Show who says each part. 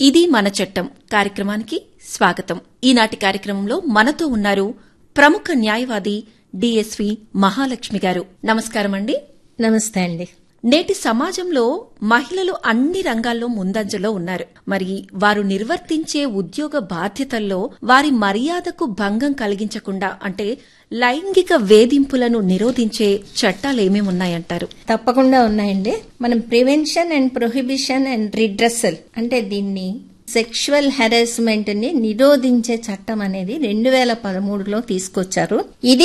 Speaker 1: ఇది మన చట్టం కార్యక్రమానికి స్వాగతం ఈనాటి కార్యక్రమంలో మనతో ఉన్నారు ప్రముఖ న్యాయవాది డిఎస్వి మహాలక్ష్మి గారు నమస్కారం అండి
Speaker 2: నమస్తే అండి
Speaker 1: నేటి సమాజంలో మహిళలు అన్ని రంగాల్లో ముందంజలో ఉన్నారు మరి వారు నిర్వర్తించే ఉద్యోగ బాధ్యతల్లో వారి మర్యాదకు భంగం కలిగించకుండా అంటే లైంగిక వేధింపులను నిరోధించే చట్టాలేమేమి ఉన్నాయంటారు
Speaker 2: తప్పకుండా ఉన్నాయండి మనం prevention and prohibition and redressal అంటే దీన్ని సెక్షువల్ హెరాస్మెంట్ ని నిరోధించే చట్టం అనేది రెండు వేల పదమూడులో తీసుకొచ్చారు ఇది